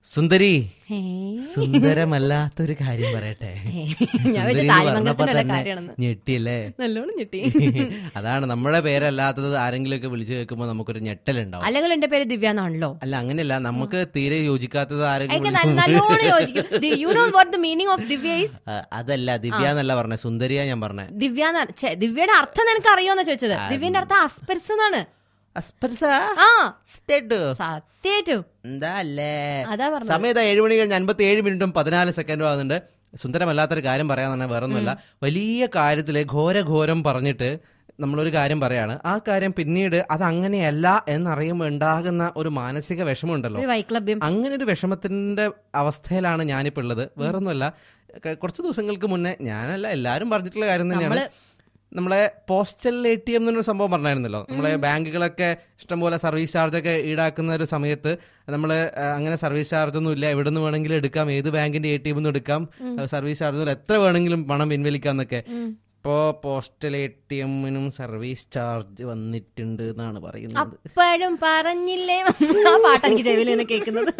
സുന്ദരി ഹേ. സുന്ദരമല്ലാത്തൊരു കാര്യം പറയട്ടെ ഞാൻ വെച്ച സുന്ദരി എന്ന് താലിമംഗലത്തിന്റെ പറഞ്ഞപ്പോ വല്ല തന്നെ കാര്യമാണെന്ന്. ഞെട്ടിയല്ലേ നല്ലോണം ഞെട്ടി അതാണ് നമ്മുടെ പേരല്ലാത്തത് ആരെങ്കിലുമൊക്കെ വിളിച്ചു കേൾക്കുമ്പോ നമുക്കൊരു ഞെട്ടലുണ്ടാവും അല്ലെങ്കിൽ എന്റെ പേര് ദിവ്യ എന്നാണല്ലോ അല്ല അങ്ങനെയല്ല നമുക്ക് തീരെ യോജിക്കാത്തത് എനിക്ക് ആരെങ്കിലും നല്ല- നല്ലോണം യോജിക്കും you know what the meaning of Divya is ആ, അതല്ല ദിവ്യ എന്നല്ല പറഞ്ഞ സുന്ദരിയാ ഞാൻ പറഞ്ഞ ദിവ്യ എന്നാണ് ഛെ, ദിവ്യയുടെ അർത്ഥം നിനക്ക് അറിയോന്നാ ചോദിച്ചത് ദിവ്യന്റെ അർത്ഥം അസ്പെർസ് എന്നാണ് ആ സത്യായിട്ടും എന്താ അല്ലേ അതാ പറഞ്ഞത് സമയത്ത് ഏഴ് മണി കഴിഞ്ഞ് അൻപത്തി ഏഴ് മിനിറ്റും പതിനാല് സെക്കൻഡും ആകുന്നുണ്ട് സുന്ദരമല്ലാത്തൊരു കാര്യം പറയാന്ന് പറഞ്ഞാൽ വേറെ ഒന്നുമല്ല വലിയ കാര്യത്തില് ഘോരഘോരം പറഞ്ഞിട്ട് നമ്മളൊരു കാര്യം പറയാണ് ആ കാര്യം പിന്നീട് അത് അങ്ങനെയല്ല എന്നറിയുമ്പോൾ ഉണ്ടാകുന്ന ഒരു മാനസിക വിഷമമുണ്ടല്ലോ ഒരു വൈക്ലഭ്യം അങ്ങനെ ഒരു വിഷമത്തിന്റെ അവസ്ഥയിലാണ് ഞാനിപ്പോൾ ഉള്ളത് വേറൊന്നുമല്ല ക- കുറച്ച് ദിവസങ്ങൾക്ക് മുന്നേ ഞാനല്ല എല്ലാവരും പറഞ്ഞിട്ടുള്ള കാര്യം തന്നെയാണ് നമ്മളെ പോസ്റ്റൽ എ ടി എം എന്നൊരു സംഭവം പറഞ്ഞായിരുന്നല്ലോ നമ്മളെ ബാങ്കുകളൊക്കെ ഇഷ്ടംപോലെ സർവീസ് ചാർജ് ഒക്കെ ഈടാക്കുന്ന ഒരു സമയത്ത് നമ്മൾ അങ്ങനെ സർവീസ് ചാർജ് ഒന്നും ഇല്ല എവിടെ നിന്ന് വേണമെങ്കിലും എടുക്കാം ഏത് ബാങ്കിന്റെ എ ടി എം എടുക്കാം സർവീസ് ചാർജ് ഒന്നും എത്ര വേണമെങ്കിലും പണം പിൻവലിക്കാം എന്നൊക്കെ ഇപ്പോ പോസ്റ്റൽ എ ടി എമ്മിനും സർവീസ് ചാർജ് വന്നിട്ടുണ്ട് എന്നാണ് പറയുന്നത് അപ്പോഴും പറഞ്ഞില്ലേ ആ പാട്ട് എനിക്ക് ചെവിയിൽ ഇങ്ങനെ കേൾക്കുന്നത്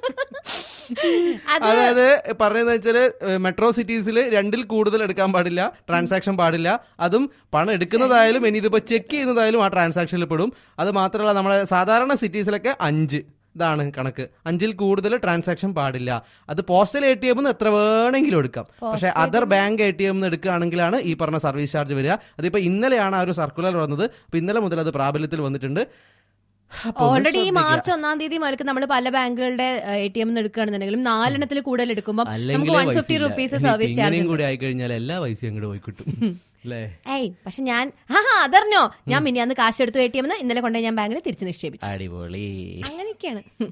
അത് അതായത് പറയുന്നത് വെച്ചാല് മെട്രോ സിറ്റീസിൽ രണ്ടിൽ കൂടുതൽ എടുക്കാൻ പാടില്ല ട്രാൻസാക്ഷൻ പാടില്ല അതും പണം എടുക്കുന്നതായാലും ഇനി ഇതിപ്പോ ചെക്ക് ചെയ്യുന്നതായാലും ആ ട്രാൻസാക്ഷനിൽ പെടും അത് മാത്രമല്ല നമ്മുടെ സാധാരണ സിറ്റീസിലൊക്കെ അഞ്ച് ഇതാണ് കണക്ക് അഞ്ചിൽ കൂടുതൽ ട്രാൻസാക്ഷൻ പാടില്ല അത് പോസ്റ്റൽ എ ടി എം എത്ര വേണമെങ്കിലും എടുക്കാം പക്ഷെ other bank A T M എടുക്കുകയാണെങ്കിലാണ് ഈ പറഞ്ഞ സർവീസ് ചാർജ് വരിക അതിപ്പോ ഇന്നലെയാണ് ആ ഒരു സർക്കുലർ വന്നത് അപ്പൊ ഇന്നലെ മുതൽ അത് പ്രാബല്യത്തിൽ വന്നിട്ടുണ്ട് അപ്പൊ ഒന്ന് ഓൾറെഡി ഈ ശ്രദ്ധിക്കുക. മാർച്ച് ഒന്നാം തീയതി മുതൽക്ക് നമ്മൾ പല ബാങ്കുകളുടെ എ ടി എം എടുക്കുകയാണെന്നുണ്ടെങ്കിലും നാലെണ്ണത്തിൽ കൂടുതൽ എടുക്കുമ്പോൾ നമുക്ക് അല്ലെങ്കിൽ one fifty rupees service charge ഇങ്ങനെയും കൂടി ആയി കഴിഞ്ഞാൽ എല്ലാ പൈസയും അങ്ങോട്ട് പോയി കിട്ടും അല്ലേ ഏയ് പക്ഷെ ഞാൻ ആ അതറിഞ്ഞോ ഞാൻ മിനിയാന്ന് കാശ് എടുത്തു എ ടി എം ഇന്നലെ കൊണ്ടുപോയി ഞാൻ ബാങ്കിൽ തിരിച്ചു നിക്ഷേപിച്ചു അടിപൊളി അങ്ങനെയൊക്കെയാണ്